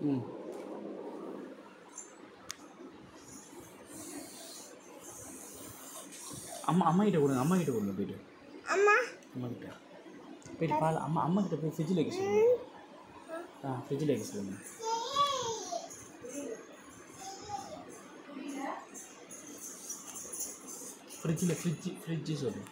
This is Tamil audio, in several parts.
ம் அம்மா அம்மா கிட்ட கொடுங்க அம்மா கிட்ட கொடுங்க போயிட்டு அம்மா அம்மா கிட்ட போயிட்டு பால் அம்மா அம்மா கிட்ட போய் ஃப்ரிட்ஜில் வைக்க சொல்லுங்க ஆ ஃப்ரிட்ஜில் வைக்க சொல்லுங்க ஃப்ரிட்ஜில் ஃப்ரிட்ஜ் ஃப்ரிட்ஜு சொல்லுங்க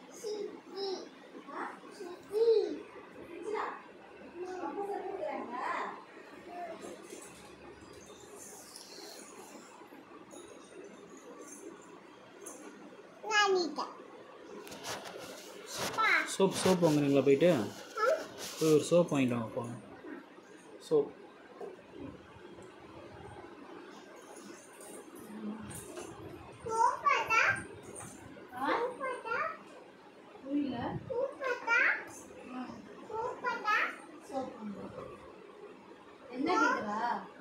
நானிட்ட பா சோப் சோப் வாங்குறீங்களா போயிட்டு போய் ஒரு சோப் வாங்கிட்டு வாங்க போங்க சோப் சூப்பரா சூப்பரா புரியல சூப்பரா சூப்பரா என்ன கேக்குறா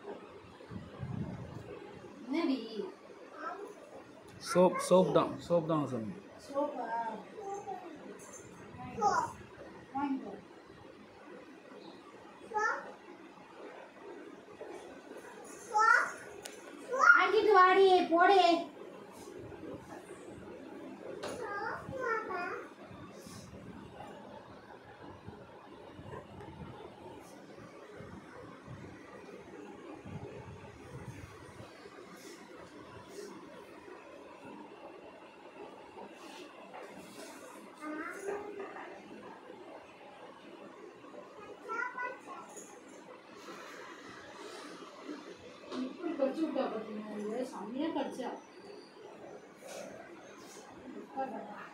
என்னடி சோப் சோப் தான் சோப் தான் சொல்லுங்க சோப்பா சோ வாங்கிக்கோ சோ சோ வாங்கிட்டு வாடி போடே சூப்பரா இப்படி கடிச்சு விட்டா பார்த்தீங்கன்னா இது செம்மையா கடிச்சா